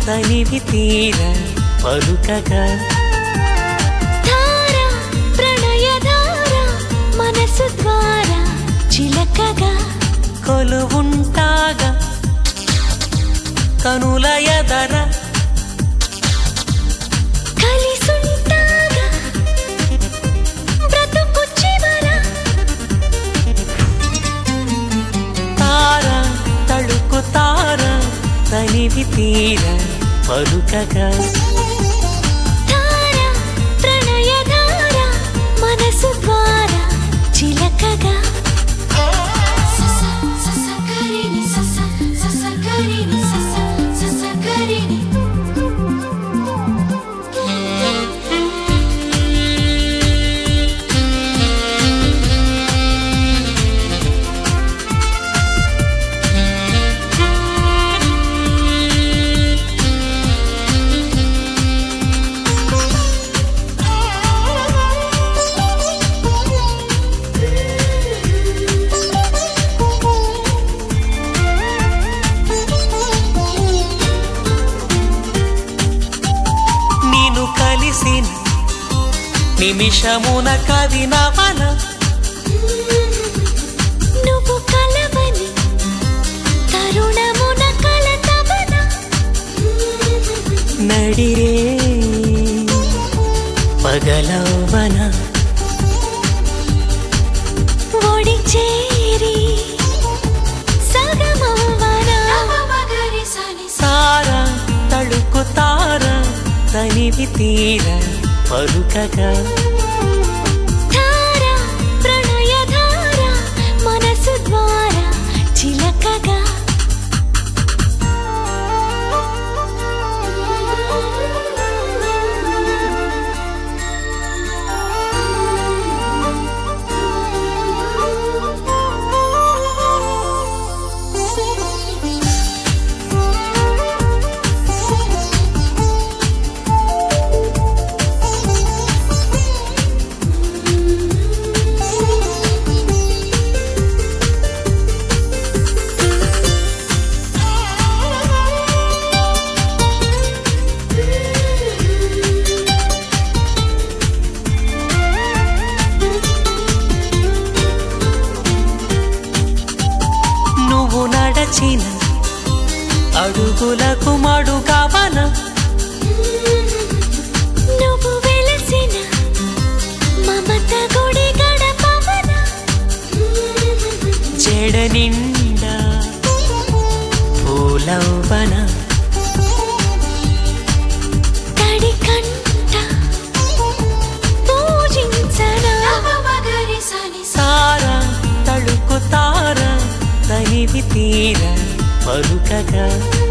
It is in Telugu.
తనివి తీర పలుకగా ధార ప్రణయధార మనసు ద్వారా చిలకగా కొలువుంటాగా కనుల ఎదర కలిసుంటాగా బ్రతుకు చివర తార తళుకు తార తనివి తీర పలుకగా ధార ప్రణయధార మనసు ద్వారా చిలకగా సస సస గరిని సస సస గరిని సస సస గరిని నేను కలిసిన నిమిషమున కవి నవన నువ్వు కలవని తరుణమున కలతవన నడిరే పగలవన ఒడి చేరి సగమవన తార తళుకు తార తనివి తీర పలుకగా ధార ప్రణయధార మనసు ద్వారా చిలకగా నువ్వు నడచిన అడుగులకు మడుగవన నువ్వు వెలసిన మమత గుడి గడపవన జడ నిండా పూలవన తడి కంట పూజించనా తార తళుకు తార తనివి తీర పలుకగా